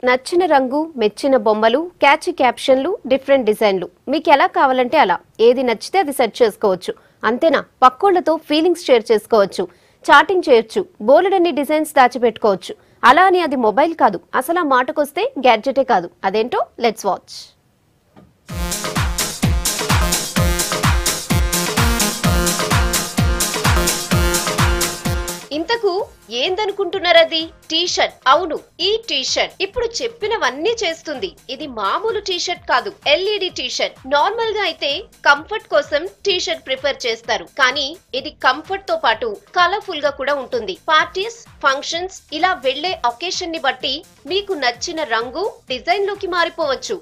నచ్చిన రంగు మెచ్చిన బొమ్మలు క్యాచీ క్యాప్షన్లు డిఫరెంట్ డిజైన్లు మీకు ఎలా కావాలంటే అలా ఏది నచ్చితే అది సెట్ చేసుకోవచ్చు అంతేనా పక్కోళ్లతో ఫీలింగ్స్ షేర్ చేసుకోవచ్చు చాటింగ్ చేయొచ్చు బోలెడన్ని డిజైన్స్ దాచిపెట్టుకోవచ్చు అలా అని అది మొబైల్ కాదు అసలు ఆ మాటకొస్తే గ్యాడ్జెటే కాదు అదేంటో లెట్స్ వాచ్ ఇంతకు ఏందనుకుంటున్నారది టీ షర్ట్ అవును ఈ టీ షర్ట్ ఇప్పుడు చెప్పినవన్నీ చేస్తుంది ఇది మామూలు టీ షర్ట్ కాదు ఎల్ఈడి టీ షర్ట్ నార్మల్ గా అయితే కంఫర్ట్ కోసం టీ షర్ట్ ప్రిఫర్ చేస్తారు కానీ ఇది కంఫర్ట్ తో పాటు కలర్ఫుల్ గా కూడా ఉంటుంది పార్టీస్ ఫంక్షన్స్ ఇలా వెళ్లే ఒకేషన్ ని బట్టి మీకు నచ్చిన రంగు డిజైన్ లోకి మారిపోవచ్చు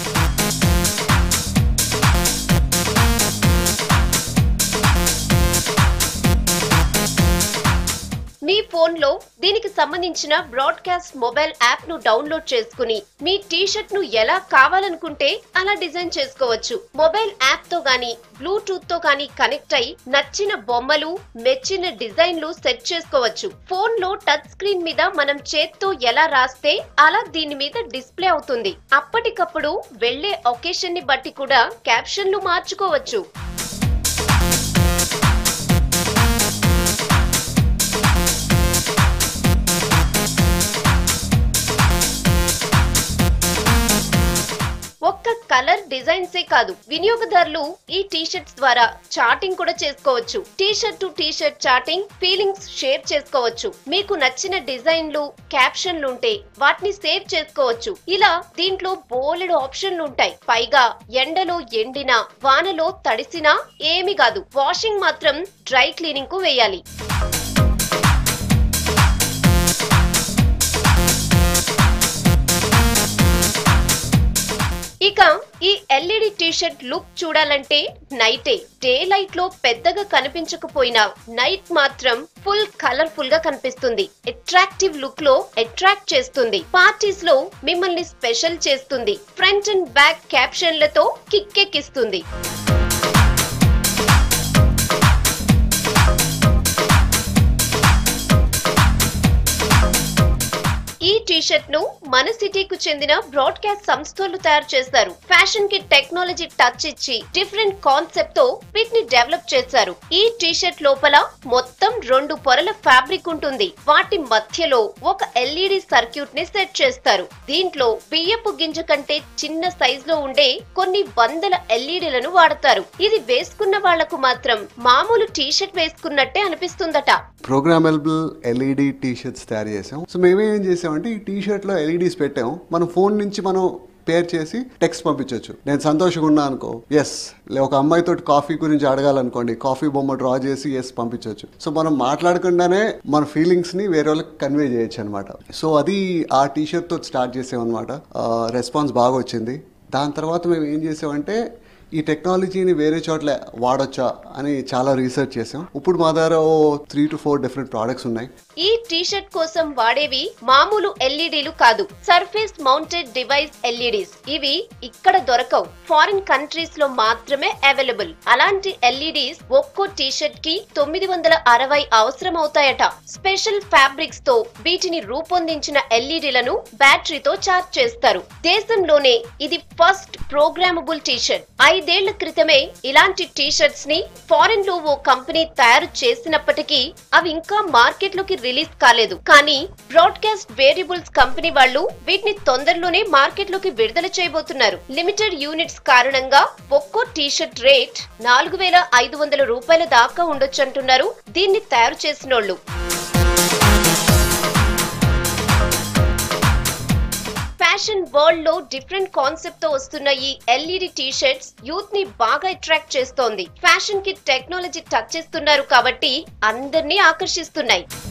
మీ ఫోన్ లో దీనికి సంబంధించిన బ్రాడ్కాస్ట్ మొబైల్ యాప్ ను డౌన్లోడ్ చేసుకుని మీ టీ షర్ట్ ను ఎలా కావాలనుకుంటే అలా డిజైన్ చేసుకోవచ్చు మొబైల్ యాప్ తో గానీ బ్లూటూత్ తో గానీ కనెక్ట్ అయి నచ్చిన బొమ్మలు మెచ్చిన డిజైన్లు సెట్ చేసుకోవచ్చు ఫోన్ లో టచ్ స్క్రీన్ మీద మనం చేత్తో ఎలా రాస్తే అలా దీని మీద డిస్ప్లే అవుతుంది అప్పటికప్పుడు వెళ్లే ఒకేషన్ ని బట్టి కూడా క్యాప్షన్లు మార్చుకోవచ్చు ఒక్క కలర్ డిజైన్సే కాదు వినియోగదారులు ఈ టీ షర్ట్స్ ద్వారా చాటింగ్ కూడా చేసుకోవచ్చు T shirt to T shirt chatting feelings share చేసుకోవచ్చు మీకు నచ్చిన డిజైన్లు క్యాప్షన్లు ఉంటే వాటిని సేవ్ చేసుకోవచ్చు ఇలా దీంట్లో బోలెడు ఆప్షన్లు ఉంటాయి పైగా ఎండలో ఎండినా వానలో తడిసినా ఏమి కాదు వాషింగ్ మాత్రం డ్రై క్లీనింగ్ కు వేయాలి ఇక ఈ ఎల్ఈడి టీ షర్ట్ లుక్ చూడాలంటే నైటే డే లైట్ లో పెద్దగా కనిపించకపోయినా నైట్ మాత్రం ఫుల్ కలర్ఫుల్ గా కనిపిస్తుంది అట్రాక్టివ్ లుక్ లో అట్రాక్ట్ చేస్తుంది పార్టీస్ లో మిమ్మల్ని స్పెషల్ చేస్తుంది ఫ్రంట్ అండ్ బ్యాక్ క్యాప్షన్లతో కిక్కెక్కిస్తుంది ఈ టీ షర్ట్ ను మన సిటీకు చెందిన బ్రాడ్కాస్ట్ సంస్థలు తయారు చేశారు ఫ్యాషన్ కి టెక్నాలజీ టచ్ ఇచ్చి డిఫరెంట్ కాన్సెప్ట్ తో వీటిని డెవలప్ చేశారు ఈ టీ షర్ట్ లోపల మొత్తం రెండు పొరల ఫ్యాబ్రిక్ ఉంటుంది వాటి మధ్యలో ఒక ఎల్ఈడి సర్క్యూట్ ని సెట్ చేస్తారు దీంట్లో బియ్యపు గింజ కంటే చిన్న సైజ్ లో ఉండే కొన్ని వందల ఎల్ఈడీలను వాడతారు ఇది వేసుకున్న వాళ్లకు మాత్రం మామూలు టీ షర్ట్ వేసుకున్నట్టే అనిపిస్తుందట ప్రోగ్రామబుల్ ఎల్ఈడి టీ షర్ట్స్ తయారు చేసాం సో మేమేం చేసామంటే ఈ టీ షర్ట్లో ఎల్ఈడీస్ పెట్టాం మన ఫోన్ నుంచి మనం పేర్ చేసి టెక్స్ట్ పంపించవచ్చు నేను సంతోషంగా ఉన్నా అనుకో ఎస్ ఒక అమ్మాయితో కాఫీ గురించి అడగాలనుకోండి కాఫీ బొమ్మ డ్రా చేసి ఎస్ పంపించవచ్చు సో మనం మాట్లాడకుండానే మన ఫీలింగ్స్ ని వేరే వాళ్ళకి కన్వే చేయొచ్చు అనమాట సో అది ఆ టీ షర్ట్ తో స్టార్ట్ చేసామన్నమాట రెస్పాన్స్ బాగా వచ్చింది దాని తర్వాత మేము ఏం చేసామంటే ఈ టెక్నాలజీని వేరే చోట్ల వాడొచ్చా అని చాలా రీసెర్చ్ చేసాం ఇప్పుడు మా దగ్గర ఓ three to four different products ఉన్నాయి ఈ టీ షర్ట్ కోసం వాడేవి మామూలు ఎల్ఈడీలు కాదు సర్ఫేస్ మౌంటెడ్ డివైస్ ఎల్ఈడీస్ ఇవి ఇక్కడ దొరకవు ఫారిన్ కంట్రీస్ లో మాత్రమే అవైలబుల్ అలాంటి ఎల్ఈడీస్ ఒక్కో టీ షర్ట్ కి తొమ్మిది వందల అరవై అవసరం అవుతాయట స్పెషల్ ఫ్యాబ్రిక్స్ తో వీటిని రూపొందించిన ఎల్ఈడీలను బ్యాటరీతో చార్జ్ చేస్తారు దేశంలోనే ఇది ఫస్ట్ ప్రోగ్రామబుల్ టీ షర్ట్ ఐదేళ్ల క్రితమే ఇలాంటి టీ షర్ట్స్ ని ఫారెన్ లో ఓ కంపెనీ తయారు చేసినప్పటికీ అవి ఇంకా మార్కెట్ లోకి రిలీజ్ కాలేదు కానీ బ్రాడ్కాస్ట్ వేరియబుల్స్ కంపెనీ వాళ్ళు వీటిని తొందరలోనే మార్కెట్ లోకి విడుదల చేయబోతున్నారు లిమిటెడ్ యూనిట్స్ కారణంగా ఒక్కో టీ షర్ట్ రేట్ నాలుగు వేల ఐదు వందల రూపాయల దాకా ఉండొచ్చు అంటున్నారు దీన్ని తయారు చేసినోళ్ళు ఫ్యాషన్ వరల్డ్ లో డిఫరెంట్ కాన్సెప్ట్ తో వస్తున్న ఈ ఎల్ఈడి టీ షర్ట్స్ యూత్ ని బాగా అట్రాక్ట్ చేస్తోంది ఫ్యాషన్ కి టెక్నాలజీ టచ్ చేస్తున్నారు కాబట్టి అందరినీ ఆకర్షిస్తున్నాయి